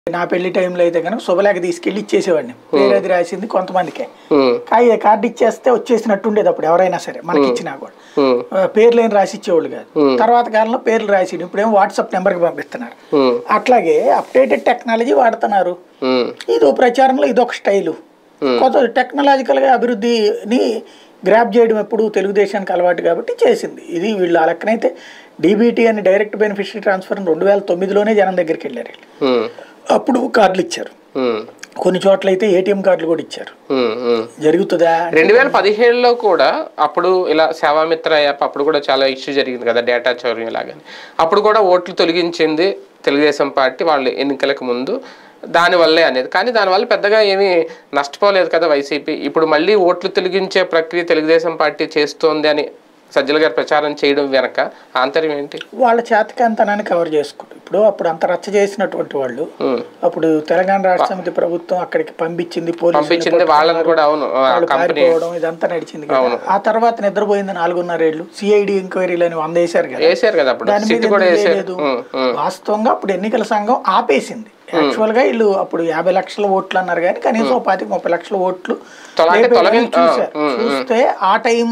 నా పెళ్లి టైంలో అయితే కనుక శుభలేఖ తీసుకెళ్లి ఇచ్చేసేవాడిని పేరు అది రాసింది కొంతమందికే ఉమ్, కాయ కార్డు ఇచ్చేస్తే వచ్చేసినట్టు ఉండేది అప్పుడు ఎవరైనా సరే మనకి ఇచ్చినా కూడా ఉమ్, ఆ, పేర్లు ఏం రాసి ఇచ్చేవాళ్ళు కాదు తర్వాత కాలంలో పేర్లు రాసి ఇప్పుడేమో వాట్సాప్ నెంబర్కి పంపిస్తున్నారు ఉమ్, అట్లాగే అప్డేటెడ్ టెక్నాలజీ వాడుతున్నారు ఉమ్, ఇది ప్రచారంలో ఇదొక స్టైలు కొత్త టెక్నాలజికల్గా అభివృద్ధిని గ్రాప్ చేయడం ఎప్పుడు తెలుగుదేశానికి అలవాటు కాబట్టి చేసింది ఇది వీళ్ళు ఆ లెక్కనైతే డీబీటీ అని డైరెక్ట్ బెనిఫిషరీ ట్రాన్స్ఫర్ రెండు వేల తొమ్మిదిలోనే జనం దగ్గరికి వెళ్ళారు వీళ్ళు. ఉమ్, అప్పుడు కార్డులు ఇచ్చారు ఉమ్, కొన్ని చోట్ల అయితే ఏటీఎం కార్డులు కూడా ఇచ్చారు ఉమ్, ఉమ్. జరుగుతుందా రెండు వేల పదిహేడులో కూడా అప్పుడు ఇలా సేవామిత్ర యాప్ అప్పుడు కూడా చాలా ఇష్యూ జరిగింది కదా డేటా చౌర్యం లాగానే అప్పుడు కూడా ఓట్లు తొలగించింది తెలుగుదేశం పార్టీ వాళ్ళు ఎన్నికలకు ముందు దానివల్లే అనేది కానీ దానివల్ల పెద్దగా ఏమీ నష్టపోలేదు కదా వైసీపీ ఇప్పుడు మళ్ళీ ఓట్లు తొలగించే ప్రక్రియ తెలుగుదేశం పార్టీ చేస్తోంది అని సజ్జల గారు ప్రచారం చేయడం వెనక ఆంతర్యం ఏంటి వాళ్ళ చేతకాంతనాన్ని కవర్ చేసుకుంటారు ఇప్పుడు అప్పుడు అంత రచ్చ చేసినటువంటి వాళ్ళు ఉమ్. అప్పుడు తెలంగాణ రాష్ట్ర సమితి ప్రభుత్వం అక్కడికి పంపించింది పోలీసులు పంపించింది వాళ్ళని కూడా అవును ఆ వాళ్ళు కంపెనీ పారిపోవడం ఇదంతా నడిచింది కదా ఆ తర్వాత నిద్రపోయింది నాలుగున్నరేళ్ళు సిఐడి ఎంక్వైరీలు అని వంద వేశారు కదా వేసారు కదా అప్పుడు దాని మీద సిట్ కూడా ఎందుకు వేసారు వేయలేదు? ఉమ్, ఉమ్, వాస్తవంగా అప్పుడు ఎన్నికల సంఘం ఆపేసింది యాక్చువల్ గా వీళ్ళు అప్పుడు యాభై లక్షల ఓట్లు అన్నారు కానీ కనీసం ఓ పాతిక ముప్పై లక్షల ఓట్లు తొల- అంటే లేపేయాలని తొలగిం- ఆ, చూశారు ఉమ్, ఉమ్. చూస్తే ఆ టైం